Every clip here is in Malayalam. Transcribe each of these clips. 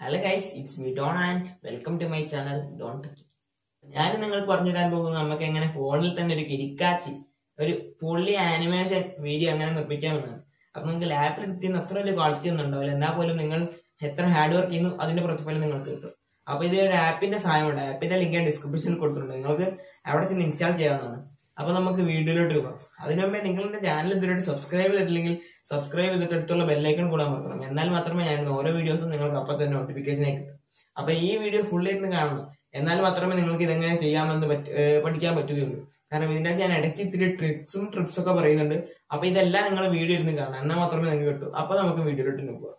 hello guys it's me Don and welcome to my channel Don touch ഞാൻ നിങ്ങൾക്ക് പറഞ്ഞു തരാൻ പോകുന്നത് നമുക്ക് എങ്ങനെ ഫോണിൽ തന്നെ ഒരു കിരിക്കാച്ചി ഒരു പുള്ളി ആനിമേഷൻ വീഡിയോ അങ്ങനെ നിർമ്മിക്കാമെന്നാണ് അപ്പൊ നിങ്ങൾക്ക് ലാപ്പിൽ എത്തിയെന്ന് അത്ര വലിയ ക്വാളിറ്റി ഒന്നും ഉണ്ടാവില്ല എന്നാൽ പോലും നിങ്ങൾ എത്ര ഹാർഡ് വർക്ക് ചെയ്യുന്നു അതിന്റെ പ്രതിഫലം നിങ്ങൾക്ക് കിട്ടും അപ്പൊ ഇത് ഒരു ആപ്പിന്റെ സഹായമുണ്ട് ആപ്പിന്റെ ലിങ്ക് ഞാൻ ഡിസ്ക്രിപ്ഷനിൽ കൊടുത്തിട്ടുണ്ട് നിങ്ങൾക്ക് അവിടെ ചെന്ന് ഇൻസ്റ്റാൾ ചെയ്യാവുന്നതാണ് അപ്പൊ നമുക്ക് വീഡിയോയിലോട്ട് പോകാം അതിനു മുമ്പേ നിങ്ങളുടെ ചാനൽ ഇതുവരെ സബ്സ്ക്രൈബ് ചെയ്തിട്ടില്ലെങ്കിൽ സബ്സ്ക്രൈബ് ചെയ്തിട്ട് അടുത്തുള്ള ബെല്ലൈക്കൺ കൂടാൻ മറക്കണം എന്നാൽ മാത്രമേ ഞാൻ ഇടുന്ന ഓരോ വീഡിയോസും നിങ്ങൾക്ക് അപ്പം തന്നെ നോട്ടിഫിക്കേഷൻ ആയി കിട്ടും അപ്പൊ ഈ വീഡിയോ ഫുൾ ഇരുന്ന് കാണണം എന്നാൽ മാത്രമേ നിങ്ങൾക്ക് ഇതെങ്ങനെ ചെയ്യാമെന്ന് പറ്റ- ഏഹ് പഠിക്കാൻ പറ്റുകയുള്ളൂ കാരണം ഇതിന്റെ അകത്ത് ഞാൻ ഇടയ്ക്ക് ഇത്തിരി ട്രിക്സും ട്രിപ്സ് ഒക്കെ പറയുന്നുണ്ട് അപ്പൊ ഇതെല്ലാം നിങ്ങൾ വീഡിയോ ഇരുന്ന് കാണണം എന്നാൽ മാത്രമേ നിങ്ങൾക്ക് കിട്ടൂ അപ്പൊ നമുക്ക് വീഡിയോയിലോട്ട് പോകാം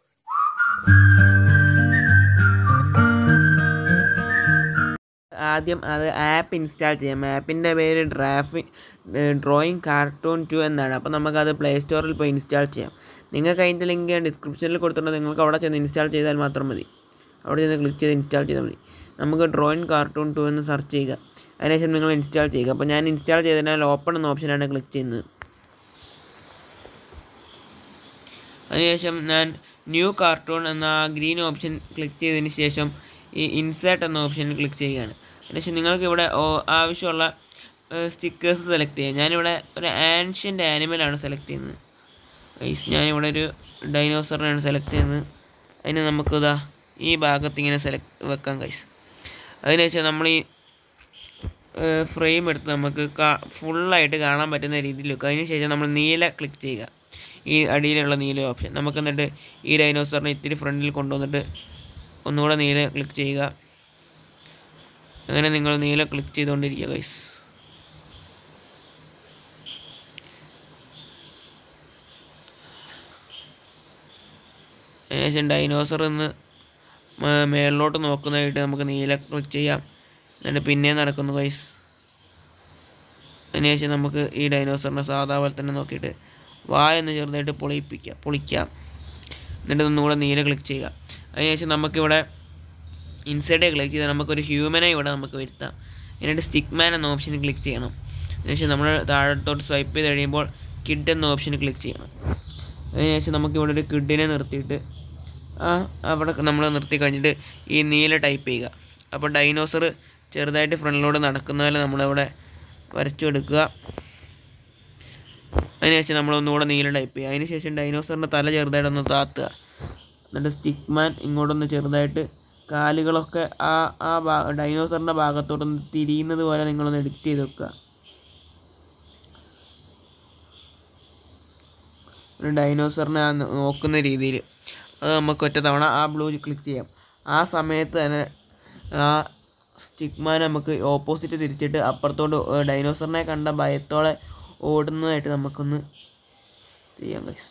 ആദ്യം അത് ആപ്പ് ഇൻസ്റ്റാൾ ചെയ്യാം ആപ്പിൻ്റെ പേര് ഡ്രാഫി ഡ്രോയിങ് കാർട്ടൂൺ ടു എന്നാണ് അപ്പോൾ നമുക്കത് പ്ലേ സ്റ്റോറിൽ പോയി ഇൻസ്റ്റാൾ ചെയ്യാം നിങ്ങൾക്ക് അതിൻ്റെ ലിങ്ക് ഞാൻ ഡിസ്ക്രിപ്ഷനിൽ കൊടുത്തിട്ടുണ്ട് നിങ്ങൾക്ക് അവിടെ ചെന്ന് ഇൻസ്റ്റാൾ ചെയ്താൽ മാത്രം മതി അവിടെ ചെന്ന് ക്ലിക്ക് ചെയ്ത് ഇൻസ്റ്റാൾ ചെയ്താൽ മതി നമുക്ക് ഡ്രോയിങ് കാർട്ടൂൺ ടു എന്ന് സെർച്ച് ചെയ്യുക അതിനുശേഷം നിങ്ങൾ ഇൻസ്റ്റാൾ ചെയ്യുക അപ്പോൾ ഞാൻ ഇൻസ്റ്റാൾ ചെയ്തതിനാൽ ഓപ്പൺ എന്ന ഓപ്ഷനാണ് ക്ലിക്ക് ചെയ്യുന്നത് അതിനുശേഷം ഞാൻ ന്യൂ കാർട്ടൂൺ എന്ന ഗ്രീൻ ഓപ്ഷൻ ക്ലിക്ക് ചെയ്തതിന് ശേഷം ഈ ഇൻസേർട്ട് എന്ന ഓപ്ഷനിൽ ക്ലിക്ക് ചെയ്യുകയാണ് അതിനുശേഷം നിങ്ങൾക്ക് ഇവിടെ ഓ- ആവശ്യമുള്ള സ്റ്റിക്കേഴ്സ് സെലക്ട് ചെയ്യാം ഞാനിവിടെ ഒരു ആൻഷ്യൻ്റ് ആനിമലാണ് സെലക്ട് ചെയ്യുന്നത് ഗൈസ് ഞാനിവിടെ ഒരു ഡൈനോസറിനാണ് സെലക്ട് ചെയ്യുന്നത് അതിന് നമുക്കിതാ ഈ ഭാഗത്ത് ഇങ്ങനെ സെലക്ട് വെക്കാം ഗൈസ് അതിനുശേഷം നമ്മൾ ഈ ഫ്രെയിം എടുത്ത് നമുക്ക് ഫുള്ളായിട്ട് കാണാൻ പറ്റുന്ന രീതിയിൽ വെക്കുക അതിന് ശേഷം നമ്മൾ നീല ക്ലിക്ക് ചെയ്യുക ഈ അടിയിലുള്ള നീല ഓപ്ഷൻ നമുക്ക് എന്നിട്ട് ഈ ഡൈനോസറിനെ ഇത്തിരി ഫ്രണ്ടിൽ കൊണ്ടുവന്നിട്ട് ഒന്നുകൂടെ നീല ക്ലിക്ക് ചെയ്യുക അങ്ങനെ നിങ്ങൾ നീല ക്ലിക്ക് ചെയ്തുകൊണ്ടിരിക്കുക ഗൈസ് അതിനുശേഷം ഡൈനോസർ എന്ന് മ- മേളിലോട്ട് നോക്കുന്നതായിട്ട് നമുക്ക് നീല ക്ലിക്ക് ചെയ്യാം എന്നിട്ട് പിന്നെ നടക്കുന്നു ഗൈസ് അതിനുശേഷം നമുക്ക് ഈ ഡൈനോസറിനെ സാധാ പോലെ തന്നെ നോക്കിയിട്ട് വായൊന്ന് ചെറുതായിട്ട് പൊളിപ്പിക്കാം പൊളിക്കാം എന്നിട്ട് ഒന്നുകൂടെ നീല ക്ലിക്ക് ചെയ്യുക അതിനുശേഷം നമുക്കിവിടെ ഇൻസൈഡ് ക്ലിക്ക് ചെയ്താൽ നമുക്കൊരു ഹ്യൂമനെ ഇവിടെ നമുക്ക് വരുത്താം എന്നിട്ട് സ്റ്റിക്ക് മാൻ എന്ന ഓപ്ഷനിൽ ക്ലിക്ക് ചെയ്യണം അതിനുശേഷം നമ്മൾ താഴത്തോട്ട് സ്വൈപ്പ് ചെയ്ത് കഴിയുമ്പോൾ കിഡ് എന്ന ഓപ്ഷനിൽ ക്ലിക്ക് ചെയ്യണം അതിനുശേഷം നമുക്കിവിടെ ഒരു കിഡിനെ നിർത്തിയിട്ട് ആ അവിടെ നമ്മൾ നിർത്തി കഴിഞ്ഞിട്ട് ഈ നീല ടൈപ്പ് ചെയ്യുക അപ്പോൾ ഡൈനോസർ ചെറുതായിട്ട് ഫ്രണ്ടിലൂടെ നടക്കുന്ന പോലെ നമ്മളിവിടെ വരച്ചു എടുക്കുക അതിനുശേഷം നമ്മൾ ഒന്നുകൂടെ നീല ടൈപ്പ് ചെയ്യുക അതിനുശേഷം ഡൈനോസറിൻ്റെ തല ചെറുതായിട്ടൊന്ന് താത്തുക എന്നിട്ട് സ്റ്റിക്മാൻ ഇങ്ങോട്ടൊന്ന് ചെറുതായിട്ട് കാലുകളൊക്കെ ആ ആ ഭാ ഡൈനോസറിൻ്റെ ഭാഗത്തോട്ടൊന്ന് തിരിയുന്നത് പോലെ നിങ്ങളൊന്ന് എഡിറ്റ് ചെയ്ത് വെക്കുക ഒരു ഡൈനോസറിനെ ആ നോ- നോക്കുന്ന രീതിയിൽ അത് നമുക്ക് ഒറ്റ തവണ ആ ബ്ലൂ ക്ലിക്ക് ചെയ്യാം ആ സമയത്ത് തന്നെ ആ സ്റ്റിക്മാൻ നമുക്ക് ഓപ്പോസിറ്റ് തിരിച്ചിട്ട് അപ്പുറത്തോട്ട് ഏ, ഡൈനോസറിനെ കണ്ട ഭയത്തോടെ ഓടുന്നതായിട്ട് നമുക്കൊന്ന് ചെയ്യാം ഗൈസ്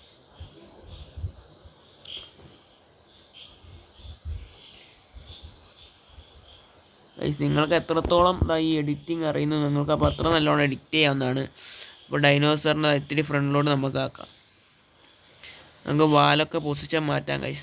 ഗൈസ് നിങ്ങൾക്ക് എത്രത്തോളം ദാ ഈ എഡിറ്റിംഗ് അറിയുന്നു നിങ്ങൾക്ക് അപ്പോൾ അത്ര നല്ലോണം എഡിറ്റ് ചെയ്യാവുന്നതാണ് അപ്പോൾ ഡൈനോസറിൻ്റെ ഇത്തിരി ഫ്രണ്ടിലോട്ട് നമുക്ക് ആക്കാം നമുക്ക് വാലൊക്കെ പൊസിഷൻ മാറ്റാം ഗൈസ്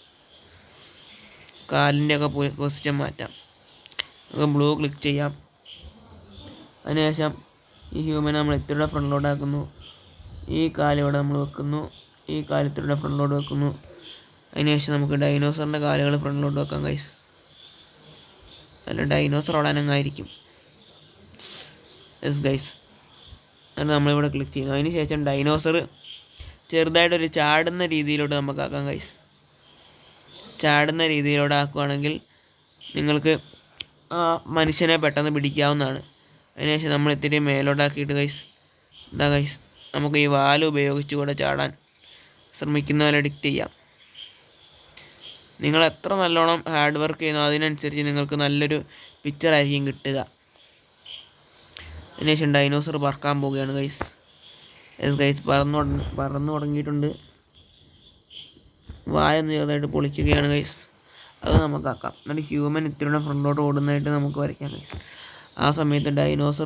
കാലിൻ്റെ ഒക്കെ പൊസിഷൻ മാറ്റാം നമുക്ക് ബ്ലൂ ക്ലിക്ക് ചെയ്യാം അതിനുശേഷം ഈ ഹ്യൂമനെ നമ്മൾ ഇത്തിരിയുടെ ഫ്രണ്ടിലോട്ട് ആക്കുന്നു ഈ കാലിവിടെ നമ്മൾ വെക്കുന്നു ഈ കാല് ഇത്തിരിയുടെ ഫ്രണ്ടിലോട്ട് വെക്കുന്നു അതിനുശേഷം നമുക്ക് ഡൈനോസറിൻ്റെ കാലുകൾ ഫ്രണ്ടിലോട്ട് വെക്കാം ഗൈസ് അല്ല ഡൈനോസർ അവിടെ അനങ്ങായിരിക്കും യെസ് ഗൈസ് എന്നിട്ട് നമ്മളിവിടെ ക്ലിക്ക് ചെയ്യുന്നു അതിന് ശേഷം ഡൈനോസർ ചെറുതായിട്ടൊരു ചാടുന്ന രീതിയിലോട്ട് നമുക്ക് ആക്കാം ഗൈസ് ചാടുന്ന രീതിയിലോട്ട് ആക്കുകയാണെങ്കിൽ നിങ്ങൾക്ക് ആ മനുഷ്യനെ പെട്ടെന്ന് പിടിക്കാവുന്നതാണ് അതിനുശേഷം നമ്മൾ ഇത്തിരി മേലോട്ടാക്കിയിട്ട് ഗൈസ് എന്താ ഗൈസ് നമുക്ക് ഈ വാല് ഉപയോഗിച്ച് കൂടെ ചാടാൻ ശ്രമിക്കുന്ന പോലെ എഡിക്റ്റ് ചെയ്യാം നിങ്ങൾ എത്ര നല്ലോണം ഹാർഡ് വർക്ക് ചെയ്യുന്നു അതിനനുസരിച്ച് നിങ്ങൾക്ക് നല്ലൊരു പിക്ചർ ആയിരിക്കും കിട്ടുക അതിനുശേഷം ഡൈനോസർ പറക്കാൻ പോവുകയാണ് ഗൈസ് യെസ് ഗൈസ് പറന്നു തുടങ്ങി പറന്നു തുടങ്ങിയിട്ടുണ്ട് വായൊന്ന് ചെറുതായിട്ട് പൊളിക്കുകയാണ് ഗൈസ് അത് നമുക്കാക്കാം എന്നിട്ട് ഹ്യൂമൻ ഇത്തിരിയുടെ ഫ്രണ്ടിലോട്ട് ഓടുന്നതായിട്ട് നമുക്ക് വരയ്ക്കാം ഗൈസ് ആ സമയത്ത് ഡൈനോസർ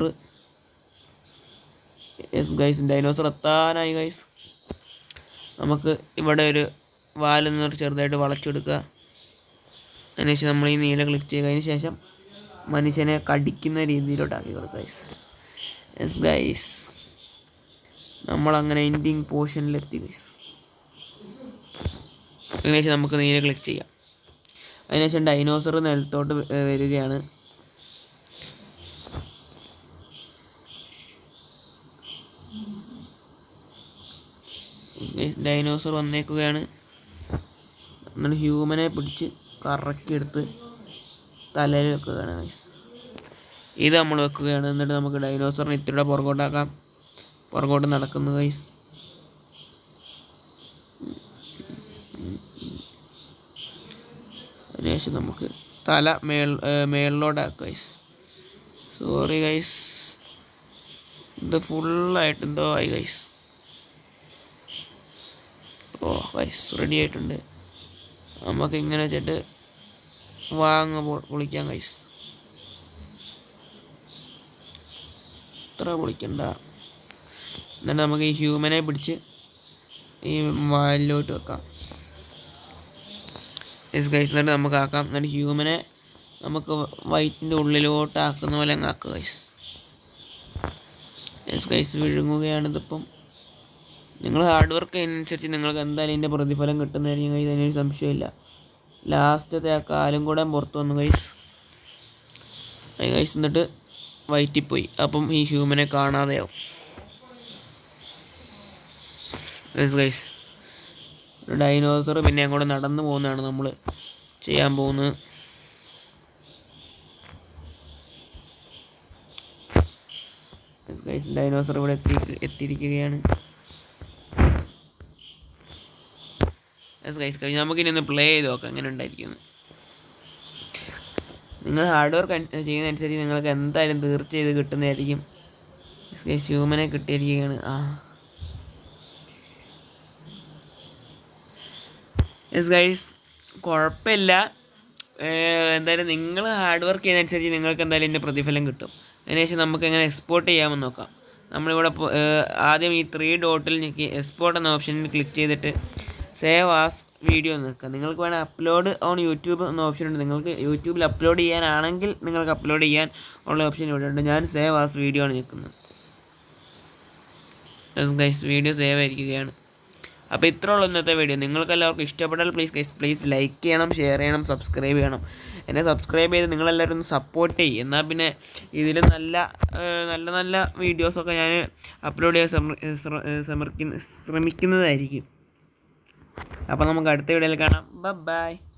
യെസ് ഗൈസ് ഡൈനോസർ എത്താനായി ഗൈസ് നമുക്ക് ഇവിടെ ഒരു വാലൊന്ന് ചെറുതായിട്ട് വളച്ചെടുക്കുക അതിനുശേഷം നമ്മൾ ഈ നീല ക്ലിക്ക് ചെയ്യുക അതിന് ശേഷം മനുഷ്യനെ കടിക്കുന്ന രീതിയിലോട്ടാക്കി കൊടുക്കുക ഗൈസ് യെസ് ഗൈസ് നമ്മളങ്ങനെ എൻഡിങ് പോർഷനിലെത്തി ഗൈസ് അതിനുശേഷം നമുക്ക് നീല ക്ലിക്ക് ചെയ്യാം അതിനുശേഷം ഡൈനോസർ നിലത്തോട്ട് വ- ഏ, വരികയാണ് ഡൈനോസർ വന്നേക്കുകയാണ് എന്നിട്ട് ഹ്യൂമനെ പിടിച്ച് കറക്കിയെടുത്ത് തലയിൽ വെക്കുകയാണ് ഗൈസ് ഇത് നമ്മൾ വെക്കുകയാണ് എന്നിട്ട് നമുക്ക് ഡൈനോസറിനെ ഇത്തിരിയുടെ പുറകോട്ടാക്കാം പുറകോട്ട് നടക്കുന്നു ഗൈസ് അതിനുശേഷം നമുക്ക് തല മേൾ മേളിലോട്ടാക്കാം ഗൈസ് സോറി ഗൈസ് ഇത് ഫുള്ളായിട്ട് എന്തോ ആയി ഗൈസ് ഓ ഗൈസ് റെഡി ആയിട്ടുണ്ട് നമുക്ക് ഇങ്ങനെ വെച്ചിട്ട് വാങ്ങ പൊളിക്കാം ഗൈസ് ഇത്ര പൊളിക്കണ്ട എന്നിട്ട് നമുക്ക് ഈ ഹ്യൂമനെ പിടിച്ച് ഈ വാലിലോട്ട് വെക്കാം യെസ് ഗൈസ് എന്നിട്ട് നമുക്ക് ആക്കാം എന്നിട്ട് ഹ്യൂമനെ നമുക്ക് വൈറ്റിൻ്റെ ഉള്ളിലോട്ട് ആക്കുന്ന പോലെ അങ്ങ് ആക്കുക ഗൈസ് യെസ് ഗൈസ് വിഴുങ്ങുകയാണിതിപ്പം നിങ്ങൾ ഹാർഡ് വർക്ക് അനുസരിച്ച് നിങ്ങൾക്ക് എന്തായാലും ഇതിൻ്റെ പ്രതിഫലം കിട്ടുന്നതായിരിക്കും ഗൈസ് അതിനൊരു സംശയമില്ല ലാസ്റ്റത്തെ ആ കാലും കൂടെ പുറത്ത് വന്നു ഗൈസ് ഗൈസ് എന്നിട്ട് വയറ്റിപ്പോയി അപ്പം ഈ ഹ്യൂമനെ കാണാതെയാവും ഗൈസ് ഗൈസ് ഡൈനോസർ പിന്നെ അങ്ങോട്ട് നടന്നു പോകുന്നതാണ് നമ്മൾ ചെയ്യാൻ പോകുന്നത് ഗൈസ് ഡൈനോസർ ഇവിടെ എത്തി എത്തിയിരിക്കുകയാണ് ഗൈസ് കഴിഞ്ഞ് നമുക്കിനി ഒന്ന് പ്ലേ ചെയ്ത് നോക്കാം എങ്ങനെ ഉണ്ടായിരിക്കുന്നു നിങ്ങൾ ഹാർഡ് വർക്ക് ചെയ്യുന്നതനുസരിച്ച് നിങ്ങൾക്ക് എന്തായാലും തീർച്ച ചെയ്ത് കിട്ടുന്നതായിരിക്കും ഗൈസ് ഹ്യൂമനെ കിട്ടിയിരിക്കുകയാണ് ആ യെസ് ഗൈസ് കുഴപ്പമില്ല ഏഹ് എന്തായാലും നിങ്ങൾ ഹാർഡ് വർക്ക് ചെയ്യുന്നതനുസരിച്ച് നിങ്ങൾക്ക് എന്തായാലും ഇതിൻ്റെ പ്രതിഫലം കിട്ടും അതിനുശേഷം നമുക്ക് എങ്ങനെ എക്സ്പോർട്ട് ചെയ്യാമെന്ന് നോക്കാം നമ്മളിവിടെ പോ- ഏഹ് ആദ്യം ഈ ത്രീ ഡോട്ടിൽ ഞെക്കി എക്സ്പോർട്ട് എന്ന ഓപ്ഷനിൽ ക്ലിക്ക് ചെയ്തിട്ട് സേവ് ആസ് വീഡിയോ എന്ന് നിൽക്കുക നിങ്ങൾക്ക് വേണേൽ അപ്ലോഡ് ഓൺ യൂട്യൂബ് എന്ന ഓപ്ഷൻ ഉണ്ട് നിങ്ങൾക്ക് യൂട്യൂബിൽ അപ്ലോഡ് ചെയ്യാനാണെങ്കിൽ നിങ്ങൾക്ക് അപ്ലോഡ് ചെയ്യാൻ ഉള്ള ഓപ്ഷൻ ഇവിടെ ഉണ്ട് ഞാൻ സേവ് ആസ് വീഡിയോ ആണ് നിൽക്കുന്നത് ഗൈസ് വീഡിയോ സേവ് ആയിരിക്കുകയാണ് അപ്പോൾ ഇത്ര ഉള്ളൂ ഇന്നത്തെ വീഡിയോ നിങ്ങൾക്ക് എല്ലാവർക്കും ഇഷ്ടപ്പെട്ടാൽ പ്ലീസ് ഗൈസ് പ്ലീസ് ലൈക്ക് ചെയ്യണം ഷെയർ ചെയ്യണം സബ്സ്ക്രൈബ് ചെയ്യണം എന്നെ സബ്സ്ക്രൈബ് ചെയ്ത് നിങ്ങളെല്ലാവരും ഒന്ന് സപ്പോർട്ട് ചെയ്യും എന്നാൽ പിന്നെ ഇതിൽ നല്ല ഏഹ്, നല്ല നല്ല വീഡിയോസൊക്കെ ഞാൻ അപ്ലോഡ് ചെയ്യാൻ ശ്രമ- ശ്ര- ഏഹ്, ശ്രമിക്കുന്ന ശ്രമിക്കുന്നതായിരിക്കും അപ്പോൾ നമുക്ക് അടുത്ത വീഡിയോയിൽ കാണാം ബൈ